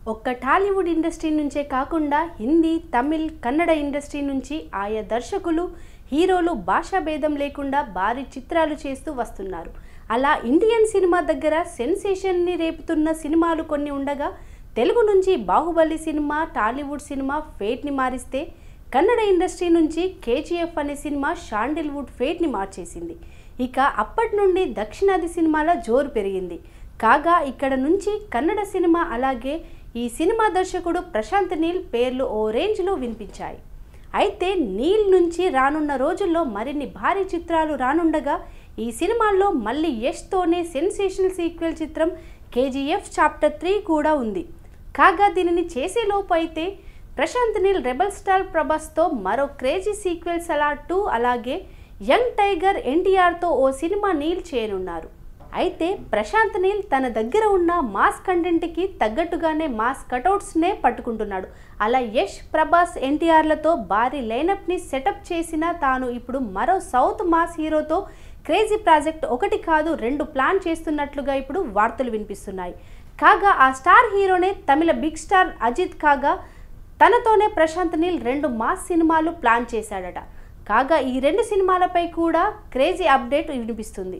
ఒక్క టాలీవుడ్ ఇండస్ట్రీ నుంచే కాకుండా హిందీ తమిళ్ కన్నడ ఇండస్ట్రీ నుంచి ఆయా దర్శకులు హీరోలు భాషా భేదం లేకుండా భారీ చిత్రాలు చేస్తూ వస్తున్నారు అలా ఇండియన్ సినిమా దగ్గర సెన్సేషన్ని రేపుతున్న సినిమాలు కొన్ని ఉండగా తెలుగు నుంచి బాహుబలి సినిమా టాలీవుడ్ సినిమా ఫేట్ని మారిస్తే కన్నడ ఇండస్ట్రీ నుంచి కేజీఎఫ్ అనే సినిమా షాండిల్వుడ్ ఫేట్ని మార్చేసింది ఇక అప్పటి నుండి దక్షిణాది సినిమాల జోరు పెరిగింది కాగా ఇక్కడ నుంచి కన్నడ సినిమా అలాగే ఈ సినిమా దర్శకుడు ప్రశాంత్ నీల్ పేర్లు ఓ రేంజ్లో వినిపించాయి అయితే నీల్ నుంచి రానున్న రోజుల్లో మరిన్ని భారీ చిత్రాలు రానుండగా ఈ సినిమాల్లో మళ్ళీ యష్తోనే సెన్సేషనల్ సీక్వెల్ చిత్రం కేజీఎఫ్ చాప్టర్ త్రీ కూడా ఉంది కాగా దీనిని చేసేలోపు అయితే ప్రశాంత్ నీల్ రెబల్ స్టార్ ప్రభాస్తో మరో క్రేజీ సీక్వెల్ సలార్ టూ అలాగే యంగ్ టైగర్ ఎన్టీఆర్తో ఓ సినిమా నీల్ చేయనున్నారు అయితే ప్రశాంత్ నీల్ తన దగ్గర ఉన్న మాస్ కంటెంట్కి తగ్గట్టుగానే మాస్ కటౌట్స్నే పట్టుకుంటున్నాడు అలా యష్ ప్రభాస్ ఎన్టీఆర్లతో భారీ లైనప్ని సెటప్ చేసిన తాను ఇప్పుడు మరో సౌత్ మాస్ హీరోతో క్రేజీ ప్రాజెక్ట్ ఒకటి కాదు రెండు ప్లాన్ చేస్తున్నట్లుగా ఇప్పుడు వార్తలు వినిపిస్తున్నాయి కాగా ఆ స్టార్ హీరోనే తమిళ బిగ్ స్టార్ అజిత్ కాగా తనతోనే ప్రశాంత్ నీల్ రెండు మాస్ సినిమాలు ప్లాన్ చేశాడట కాగా ఈ రెండు సినిమాలపై కూడా క్రేజీ అప్డేట్ వినిపిస్తుంది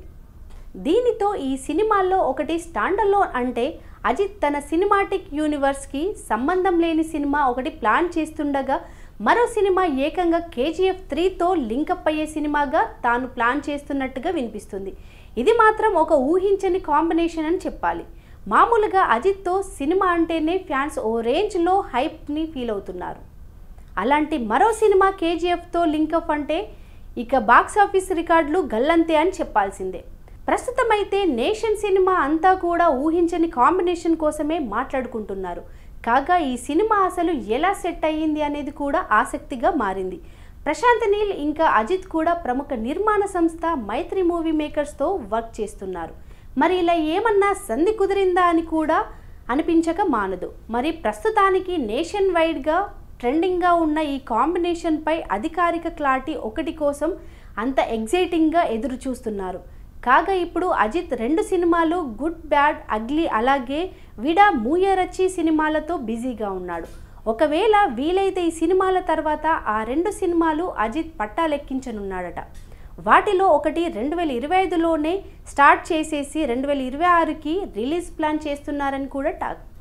దీనితో ఈ సినిమాల్లో ఒకటి స్టాండర్లోన్ అంటే అజిత్ తన సినిమాటిక్ యూనివర్స్కి సంబంధం లేని సినిమా ఒకటి ప్లాన్ చేస్తుండగా మరో సినిమా ఏకంగా కేజీఎఫ్ త్రీతో లింకప్ అయ్యే సినిమాగా తాను ప్లాన్ చేస్తున్నట్టుగా వినిపిస్తుంది ఇది మాత్రం ఒక ఊహించని కాంబినేషన్ అని చెప్పాలి మామూలుగా అజిత్తో సినిమా అంటేనే ఫ్యాన్స్ ఓ రేంజ్లో హైప్ని ఫీల్ అవుతున్నారు అలాంటి మరో సినిమా కేజీఎఫ్తో లింకప్ అంటే ఇక బాక్స్ ఆఫీస్ రికార్డులు గల్లంతే అని చెప్పాల్సిందే ప్రస్తుతం అయితే నేషన్ సినిమా అంతా కూడా ఊహించని కాంబినేషన్ కోసమే మాట్లాడుకుంటున్నారు కాగా ఈ సినిమా అసలు ఎలా సెట్ అయ్యింది అనేది కూడా ఆసక్తిగా మారింది ప్రశాంత్ నీల్ ఇంకా అజిత్ కూడా ప్రముఖ నిర్మాణ సంస్థ మైత్రి మూవీ మేకర్స్తో వర్క్ చేస్తున్నారు మరి ఇలా ఏమన్నా సంధి కుదిరిందా అని కూడా అనిపించక మానదు మరి ప్రస్తుతానికి నేషన్ వైడ్గా ట్రెండింగ్గా ఉన్న ఈ కాంబినేషన్పై అధికారిక క్లారిటీ ఒకటి కోసం అంత ఎగ్జైటింగ్గా ఎదురు చూస్తున్నారు కాగా ఇప్పుడు అజిత్ రెండు సినిమాలు గుడ్ బ్యాడ్ అగ్లీ అలాగే విడా మూయరచ్చి సినిమాలతో బిజీగా ఉన్నాడు ఒకవేళ వీలైతే ఈ సినిమాల తర్వాత ఆ రెండు సినిమాలు అజిత్ పట్టాలెక్కించనున్నాడట వాటిలో ఒకటి రెండు వేల ఇరవై ఐదులోనే స్టార్ట్ చేసేసి రెండు వేల ఇరవై ఆరుకి రిలీజ్ ప్లాన్ చేస్తున్నారని కూడా టాక్